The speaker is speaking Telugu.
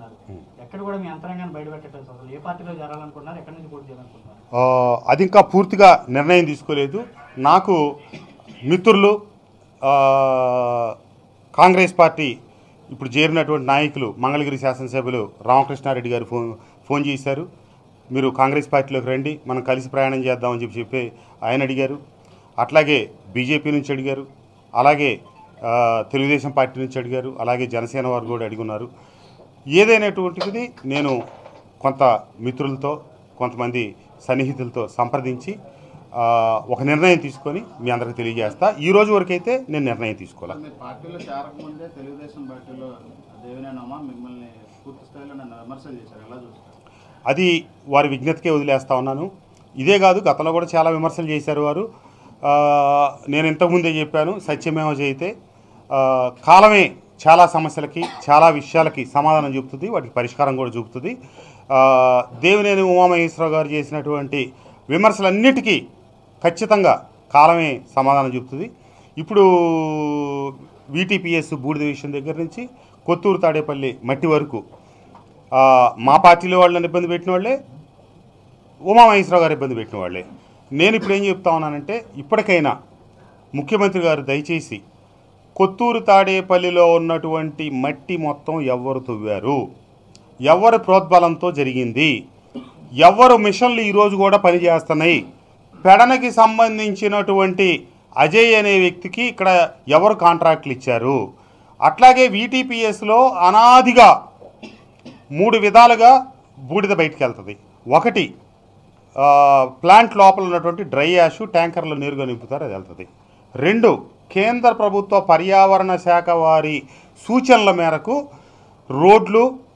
చేస్తున్నారు ఎక్కడ కూడా మీ అంతరంగాన్ని బయటపెట్టలేదు అసలు ఏ పార్టీలో చేరాలనుకుంటున్నారు ఎక్కడి నుంచి పోటీ చేయాలనుకుంటున్నారు ఆ, అది ఇంకా పూర్తిగా నిర్ణయం తీసుకోలేదు నాకు మిత్రులు ఆ, కాంగ్రెస్ పార్టీ ఇప్పుడు చేరినటువంటి నాయకులు మంగళగిరి శాసనసభ్యులు రామకృష్ణారెడ్డి గారు ఫోన్ ఫోన్ చేశారు మీరు కాంగ్రెస్ పార్టీలోకి రండి మనం కలిసి ప్రయాణం చేద్దామని చెప్పి చెప్పి ఆయన అడిగారు అట్లాగే బీజేపీ నుంచి అడిగారు అలాగే ఆ, తెలుగుదేశం పార్టీ నుంచి అడిగారు అలాగే జనసేన వారు కూడా అడిగున్నారు ఏదైనటువంటిది నేను కొంత మిత్రులతో కొంతమంది సన్నిహితులతో సంప్రదించి ఆ, ఒక నిర్ణయం తీసుకొని మీ అందరికి తెలియజేస్తా ఈ రోజు వరకు అయితే నేను నిర్ణయం తీసుకోవాలి మీరు పార్టీలో చేరకముందే తెలుగుదేశం పార్టీలో దేవినేనమ్మా మిమ్మల్ని పూర్తి స్థాయిలో నన్ను విమర్శలు చేశారు ఎలా చూస్తారు అది వారి విజ్ఞతకే వదిలేస్తా ఉన్నాను ఇదే కాదు గతంలో కూడా చాలా విమర్శలు చేశారు వారు ఆ, నేను ఇంతకుముందే చెప్పాను సత్యమేవ జయితే ఆ, కాలమే చాలా సమస్యలకి చాలా విషయాలకి సమాధానం చూపుతుంది వాటికి పరిష్కారం కూడా చూపుతుంది ఆ, దేవినేని ఉమామహేశ్వరరావు గారు చేసినటువంటి విమర్శలన్నిటికీ ఖచ్చితంగా కాలమే సమాధానం చెబుతుంది ఇప్పుడు వీటీపీఎస్ బూడిద విషయం దగ్గర నుంచి కొత్తూరు తాడేపల్లి మట్టి వరకు ఆ, మా పార్టీలో వాళ్ళని ఇబ్బంది పెట్టిన వాళ్ళే ఉమామహేశ్వరరావు గారు ఇబ్బంది పెట్టిన వాళ్ళే నేను ఇప్పుడు ఏం చెప్తా ఉన్నానంటే ఇప్పటికైనా ముఖ్యమంత్రి గారు దయచేసి కొత్తూరు తాడేపల్లిలో ఉన్నటువంటి మట్టి మొత్తం ఎవరు తవ్వారు ఎవరి ప్రోద్బలంతో జరిగింది ఎవరు మిషన్లు ఈరోజు కూడా పనిచేస్తున్నాయి పెడనకి సంబంధించినటువంటి అజయ్ అనే వ్యక్తికి ఇక్కడ ఎవరు కాంట్రాక్ట్లు ఇచ్చారు అట్లాగే వీటీపీఎస్లో అనాదిగా మూడు విధాలుగా బూడిద బయటికి వెళ్తుంది ఒకటి ఆ, ప్లాంట్ లోపల ఉన్నటువంటి డ్రై యాష్ ట్యాంకర్లో నీరుగా నింపుతారు అది వెళ్తుంది రెండు కేంద్ర ప్రభుత్వ పర్యావరణ శాఖ వారి సూచనల మేరకు రోడ్లు